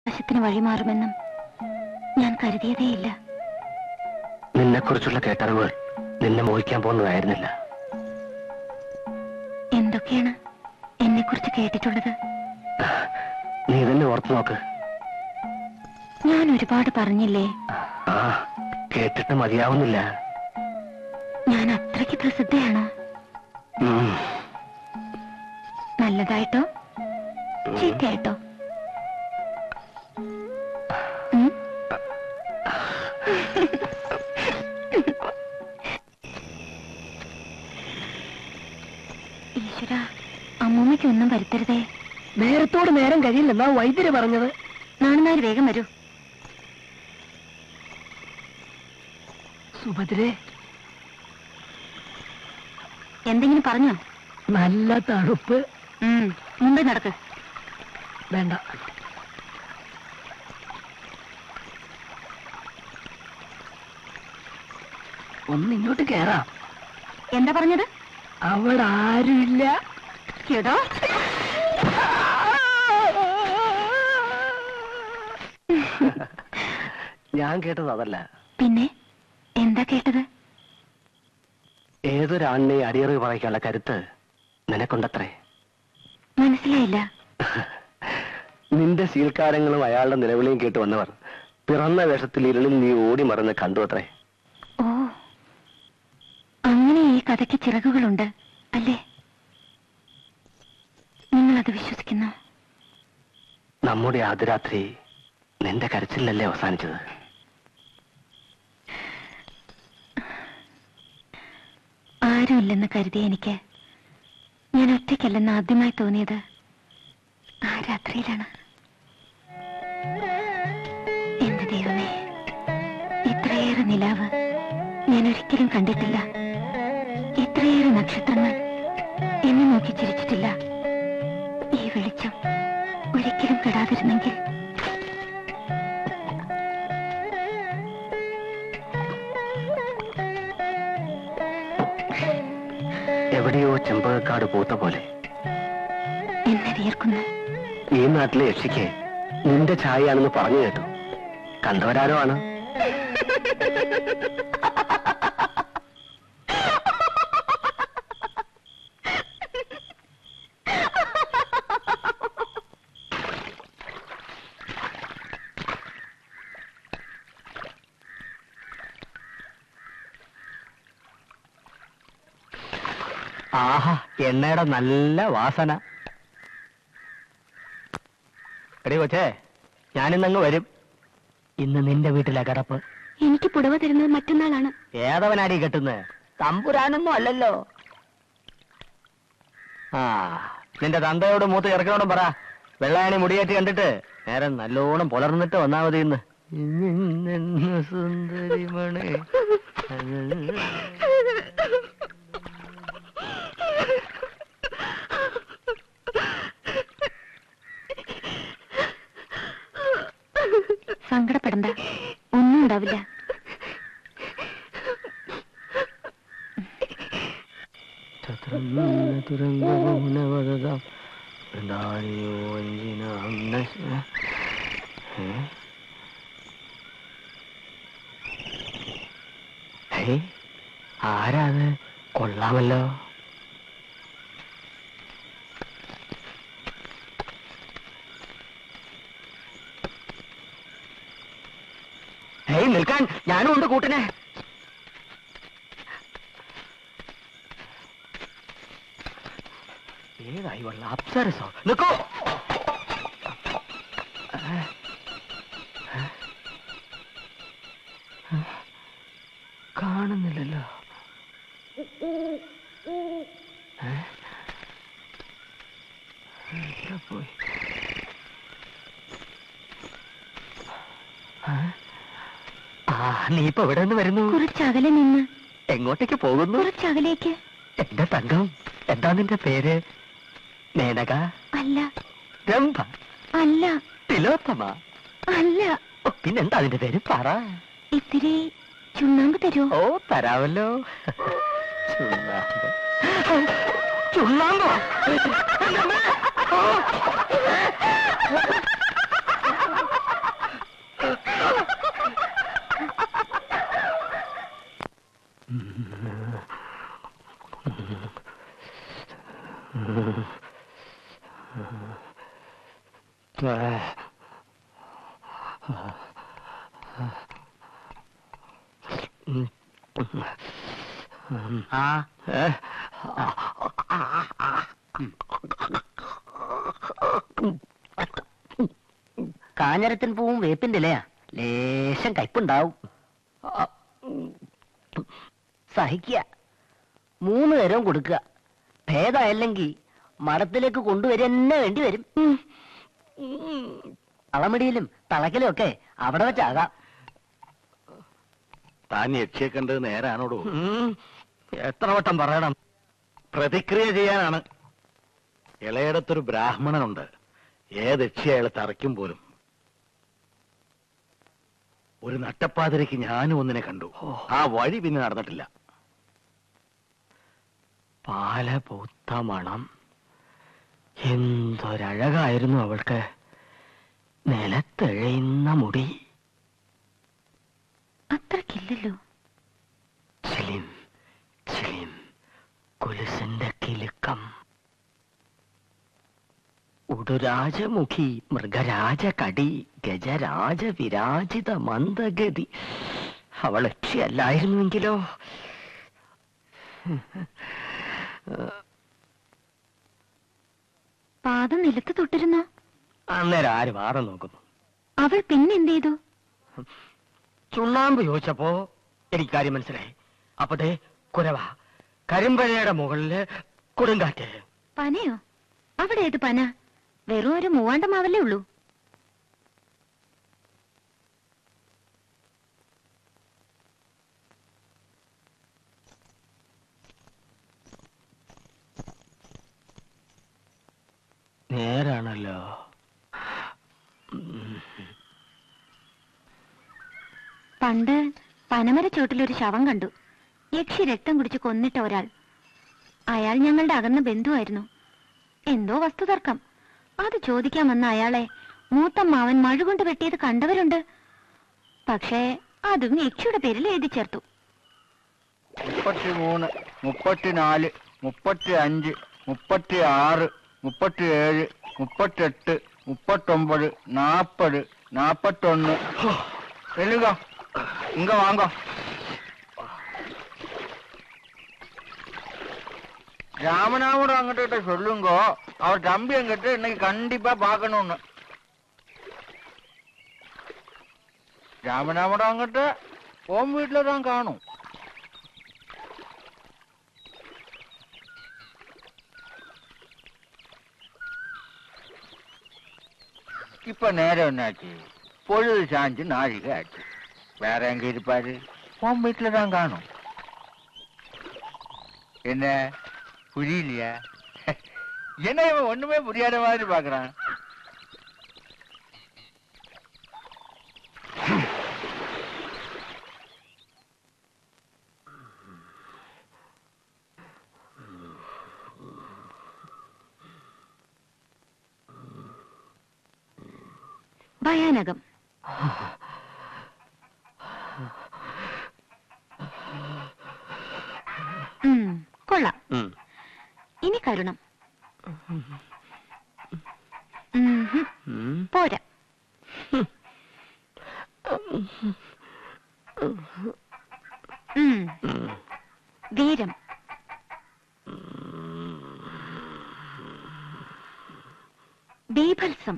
വശത്തിന് വഴിമാറുമെന്നും ഞാൻ കരുതിയതേയില്ല നിന്നെക്കുറിച്ചുള്ള കേട്ടറിവുകൾ നിന്നെ മോഹിക്കാൻ പോകുന്നതായിരുന്നില്ല എന്തൊക്കെയാണ് എന്നെക്കുറിച്ച് കേട്ടിട്ടുള്ളത് നീ തന്നെ ഓർത്തു നോക്ക് ഞാൻ ഒരുപാട് പറഞ്ഞില്ലേ ആ കേട്ടിട്ട് മതിയാവുന്നില്ല ഞാൻ അത്രയ്ക്ക് പ്രസിദ്ധയാണോ ഉം. നല്ലതായിട്ടോ ചീത്തയായിട്ടോ ഉം? ഈശ്വര അമ്മൂമ്മയ്ക്ക് ഒന്നും വരുത്തരുതേ നേരത്തോട് നേരം കഴിയില്ലെന്നാ വൈദ്യര് പറഞ്ഞത് നാണുനാര് വേഗം വരൂ സുഭദ്രേ എന്തെങ്കിലും പറഞ്ഞോ നല്ല തണുപ്പ് ഉം, മുമ്പേ നടക്ക് വേണ്ട ഒന്ന് ഇങ്ങോട്ട് കേറാം എന്താ പറഞ്ഞത് അവിടെ ആരുമില്ല കേട്ടോ ഞാൻ കേട്ടത് അതല്ല പിന്നെ എന്താ കേട്ടത് ഏതൊരാണിനെ അടിയറിവ് പറയിക്കാനുള്ള കരുത്ത് നിനക്കുണ്ടത്രേ മനസ്സിലായില്ല നിന്റെ ശീൽക്കാരങ്ങളും അയാളുടെ നിലവിളിയും കേട്ട് വന്നവർ പിറന്ന വേഷത്തിൽ ഇരുളിൽ നീ ഓടി മറന്ന് കണ്ടു അത്രേ ഓ അങ്ങനെ ഈ കഥയ്ക്ക് ചിറകുകളുണ്ട് അല്ലേ നിങ്ങളത് വിശ്വസിക്കുന്നു നമ്മുടെ ആദ്യരാത്രി നിന്റെ കരച്ചിലല്ലേ അവസാനിച്ചത് ആരുമില്ലെന്ന് കരുതിയ എനിക്ക് ഞാൻ ഒറ്റയ്ക്കല്ലെന്ന് ആദ്യമായി തോന്നിയത് ആ രാത്രിയിലാണ് എന്റെ ദൈവമേ ഇത്രയേറെ നിലാവ് ഞാൻ ഒരിക്കലും കണ്ടിട്ടില്ല ഇത്രയേറെ നക്ഷത്രങ്ങൾ എന്നെ നോക്കി ചിരിച്ചിട്ടില്ല ഈ വെളിച്ചം ഒരിക്കലും കെടാതിരുന്നെങ്കിൽ എവിടെയോ ചെമ്പകക്കാട് പൂത്ത പോലെ എന്നെ വിയർക്കുന്നു ഈ നാട്ടിലെ യക്ഷിക്ക് നിന്റെ ഛായയാണെന്ന് പറഞ്ഞു കേട്ടു കണ്ടവരാരോ ആണ് ആഹാ എണ്ണയുടെ നല്ല വാസന എടി കൊച്ചേ ഞാനിന്നങ്ങ് വരും ഇന്ന് നിന്റെ വീട്ടിലെ കിടപ്പ് എനിക്ക് പുടവ തരുന്നത് മറ്റന്നാളാണ് ഏതവനാടി കെട്ടുന്നത് തമ്പുരാനൊന്നും അല്ലല്ലോ ആ നിന്റെ തന്തയോട് മൂത്ത് ചെറുക്കനോടും പറ വെള്ളാണി മുടിയേറ്റ് കണ്ടിട്ട് നേരെ നല്ലോണം പുലർന്നിട്ട് വന്നാ മതി ഇന്ന് സുന്ദരിമണി സങ്കടപ്പെടണ്ട ഒന്നും ഉണ്ടാവില്ല ആരാത് കൊള്ളാമല്ലോ ഹേയ് നിൽക്കാൻ ഞാനും ഉണ്ട് കൂട്ടിനെ ഏതായി വള്ള അപ്സരസോ നിൽക്കോ കാണുന്നില്ലല്ലോ ഏ? എവിടെ പോയി ആ? ആ നീ ഇപ്പൊ എവിടെ നിന്ന് വരുന്നു കുറച്ചകലെ നിന്ന് എങ്ങോട്ടേക്ക് പോകുന്നു കുറച്ചകലേക്ക് എന്റെ തങ്കം എന്താ നിന്റെ പേര് മേനക അല്ല രംഭ അല്ല തിലോത്തമ അല്ല ഓ, പിന്നെന്താ അതിന്റെ പേര് പറ ഇത്തിരി ചുണ്ണാമ്പ് തരുമോ ഓ തരാമല്ലോ ചുണ്ണാമ്പ് ചുണ്ണാമ്പോ ആ കാഞ്ഞരത്തിൻ പൂവും വേപ്പിന്റെ ഇലയാ ലേശം കയ്പുണ്ടാവും സഹിക്കുക മൂന്ന് നേരവും കൊടുക്കുക ഭേദമല്ലെങ്കിൽ മഠത്തിലേക്ക് കൊണ്ടുവരുന്നെ വേണ്ടി വരും തളമിടിയിലും തളക്കലും ഒക്കെ അവിടെ വെച്ചാകാം താൻ യക്ഷിയെ കണ്ടത് നേരാണോടോ ഉം. എത്ര വട്ടം പറയണം പ്രതിക്രിയ ചെയ്യാനാണ് ഇളയിടത്തൊരു ബ്രാഹ്മണനുണ്ട് ഏത് യക്ഷി അയാളെ തറയ്ക്കും പോലും ഒരു നട്ടപ്പാതിരയ്ക്ക് ഞാനും ഒന്നിനെ കണ്ടു ആ വഴി പിന്നെ നടന്നിട്ടില്ല പാല പൂത്ത മണം എന്തൊരഴകായിരുന്നു അവൾക്ക് നിലത്തെഴയുന്ന മുടി അത്രക്കില്ലല്ലോ ചിലിം ചിലിം കുലുസിന്റെ കിലുക്കം ഉടുരാജമുഖി മൃഗരാജ കടി ഗജരാജ വിരാജിത മന്ദഗതി അവൾ യക്ഷിയല്ലായിരുന്നുവെങ്കിലോ പാദം നിലത്ത് തൊട്ടിരുന്നോ അന്നേരം ആര് മാറി നോക്കുന്നു അവൾ പിന്നെ എന്ത് ചെയ്തു ചുണ്ണാമ്പ് ചോദിച്ചപ്പോ എനിക്ക് കാര്യം മനസ്സിലായി അപ്പൊ ദേ കുരവ കരിമ്പഴയുടെ മുകളില് കൊടുങ്കാറ്റ് പനയോ അവിടെ ഏത് പന വെറും ഒരു മൂവാണ്ടമാവല്ലേ ഉള്ളൂ നേരാണല്ലോ പണ്ട് പനമര ചോട്ടിലൊരു ശവം കണ്ടു യക്ഷി രക്തം കുടിച്ച് കൊന്നിട്ട ഒരാൾ അയാൾ ഞങ്ങളുടെ അകന്ന ബന്ധുവായിരുന്നു എന്തോ വസ്തുതർക്കം അത് ചോദിക്കാൻ വന്ന അയാളെ മൂത്തമ്മാവൻ മഴ കൊണ്ട് വെട്ടിയത് കണ്ടവരുണ്ട് പക്ഷേ അതും യക്ഷിയുടെ പേരിൽ എഴുതി ചേർത്തു മുപ്പത്തിമൂന്ന് മുപ്പത്തിനാല് മുപ്പത്തി അഞ്ച് മുപ്പത്തി ആറ് മുപ്പത്തിയേഴ് മുപ്പത്തെട്ട് മുപ്പത്തൊമ്പത് നാപ്പത് നാപ്പത്തൊന്ന് ചെല്ലുക ഇങ്ങ വാങ്ങ ராமனாவோட அங்கிட்ட சொல்லுங்க அவர் தம்பி என்கிட்ட இன்னைக்கு கண்டிப்பா பார்க்கணும்னு ராமனாவோட அங்கிட்ட ஓம் வீட்டுல தான் காணும் இப்ப நேரம் என்னாச்சு பொழுது சாஞ்சு நாழிகை ஆச்சு வேற எங்க இருப்பாரு உன் வீட்டுல தான் காணும் என்ன புரியலையா என்ன இவன் ஒண்ணுமே புரியாத மாதிரி பாக்குறான் ഭയാനകം ഉം, കൊള്ളാം ഉം. ഇനി കരുണം ഉം ഹും, ഉം. പോരാ ഉം, ഉം. വീരം ബീഭത്സം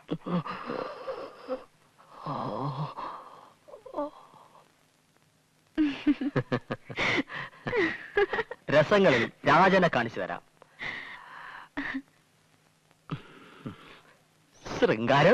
രസങ്ങളിൽ രാജനെ കാണിച്ചു തരാം ശൃംഗാരം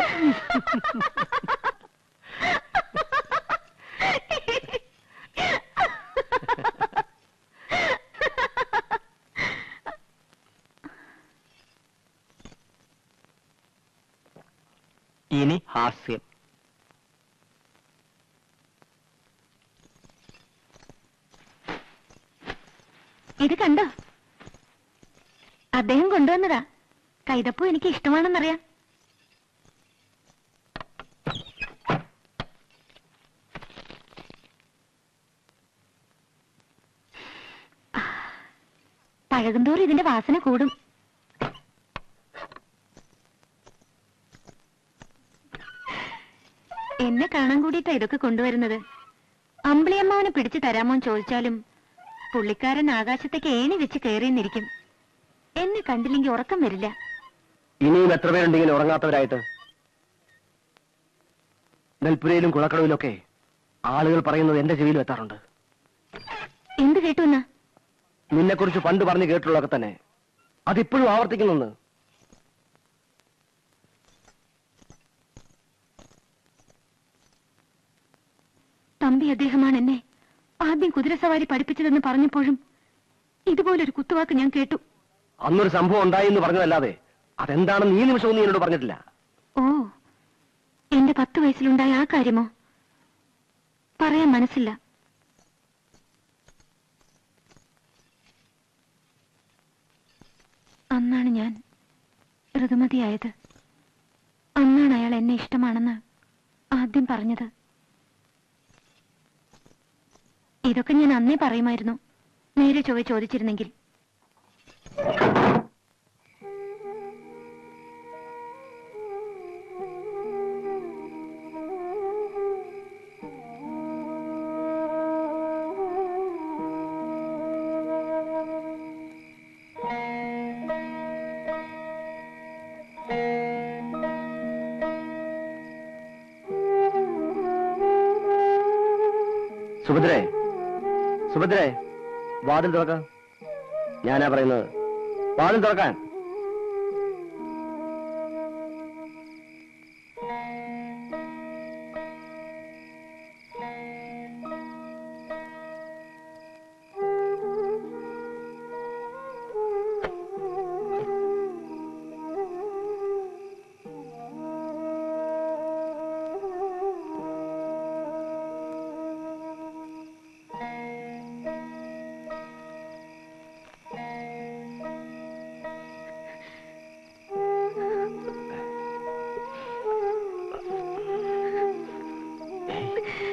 ഇനി ഹാസ്യം ഇത് കണ്ടോ അദ്ദേഹം കൊണ്ടുവന്നതാ കൈതപ്പൂ എനിക്ക് ഇഷ്ടമാണെന്നറിയാം പഴകുന്തോറും ഇതിന്റെ വാസന കൂടും എന്നെ കാണാൻ കൂടിയിട്ടാ ഇതൊക്കെ കൊണ്ടുവരുന്നത് അമ്പിളിയമ്മാവനെ പിടിച്ചു തരാമോന്ന് ചോദിച്ചാലും പുള്ളിക്കാരൻ ആകാശത്തേക്ക് ഏണി വെച്ച് കയറിയെന്നിരിക്കും എന്നെ കണ്ടില്ലെങ്കിൽ ഉറക്കം വരില്ല ഇനിയും എത്ര പേരുണ്ട് ഇങ്ങനെ ഉറങ്ങാത്തവരായിട്ട് നെൽപ്പുരയിലും കുളക്കടവിലൊക്കെ ആളുകൾ പറയുന്നത് എന്റെ ചെവിയിലും എത്താറുണ്ട് എന്ത് കേട്ടു എന്നാ നിന്നെക്കുറിച്ച് പണ്ട് പറഞ്ഞു കേട്ടുള്ളതൊക്കെ തന്നെ അതിപ്പോഴും ആവർത്തിക്കുന്നെന്ന് തമ്പി അദ്ദേഹമാണ് എന്നെ ആദ്യം കുതിരസവാരി പഠിപ്പിച്ചതെന്ന് പറഞ്ഞപ്പോഴും ഇതുപോലൊരു കുത്തുവാക്ക് ഞാൻ കേട്ടു അന്നൊരു സംഭവം ഉണ്ടായി എന്ന് പറഞ്ഞതല്ലാതെ അതെന്താണെന്ന് ഈ നിമിഷവും നീ എന്നോട് പറഞ്ഞിട്ടില്ല ഓ എന്റെ പത്ത് വയസ്സിലുണ്ടായ ആ കാര്യമോ പറയാൻ മനസ്സില്ല അന്നാണ് ഞാൻ ഋതുമതിയായത് അന്നാണ് അയാൾ എന്നെ ഇഷ്ടമാണെന്ന് ആദ്യം പറഞ്ഞത് ഇതൊക്കെ ഞാൻ അന്നേ പറയുമായിരുന്നു നേരെ ചൊവ്വെ ചോദിച്ചിരുന്നെങ്കിൽ സുഭദ്രേ സുഭദ്രേ വാതിൽ തുറക്കാം ഞാനാ പറയുന്നത് വാതിൽ തുറക്കാൻ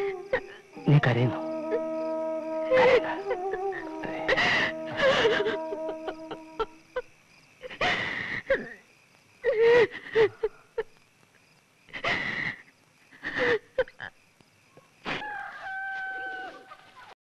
നീ കരയുന്നു കരയുന്നു.